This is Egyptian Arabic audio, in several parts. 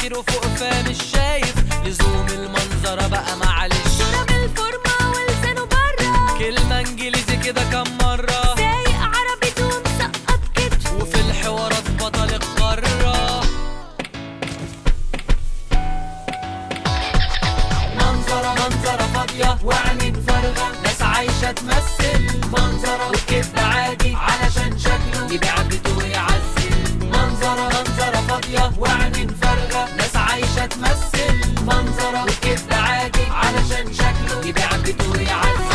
كتير وفوق فمش شايف لزوم المنظرة بقى معلش شرب الفورمة ولسانه برا كلمة انجليزي كده كم مرة سايق عربيته ومسقط كتفه وفي الحوارات بطل القارة منظرة منظرة فاضية وعينين فارغة ناس عايشة تمثل منظرة والكذب عادي علشان شكله يبيع بيته ويعزل منظرة منظرة فاضية وعينين فارغة ناس عايشة تمثل منظرة والكذب عادي علشان شكله يبيع بيته ويعزل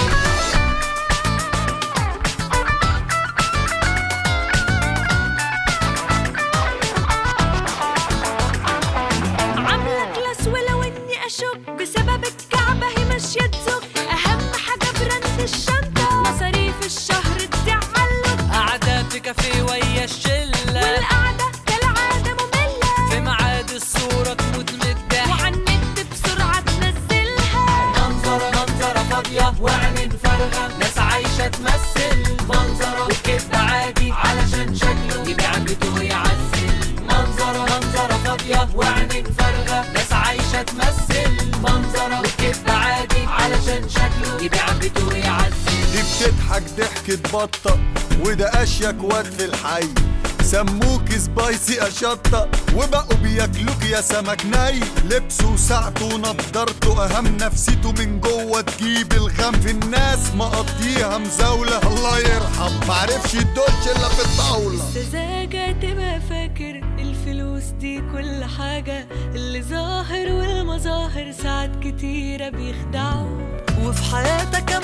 عاملة كلاس ولو اني اشك بسبب الكعبة هي ماشية تزق اهم حاجة براند الشنطة مصاريف الشهر تزعلك قاعدة في كافيه ويا الشلة والقعدة كالعادة مملة في ميعاد الصورة تموت من الضحك وعن النت بسرعة تنزلها منظرة منظرة فاضية وعينين فارغة ناس عايشة تمثل منظرة والكذب عادي علشان شكله يبيع بيته ويعزل منظرة منظرة فاضية وعينين فارغة ناس عايشة تمثل منظرة والكذب عادي علشان شكله يبيع بيته ويعزل دي بتضحك ضحكة بطة وده أشيك واد في الحي سموك سبايسي أشطة وبقوا بياكلوك يا سمك ني لبسه وساعته ونضارته أهم نفسيته من جوه تجيب الغم في الناس مقضيها مزاولة الله يرحم معرفش الدوش إلا في الطاولة سذاجة تبقى فاكر الفلوس دي كل حاجة اللي ظاهر والمظاهر ساعات كتيرة بيخدعوا وفي حياتك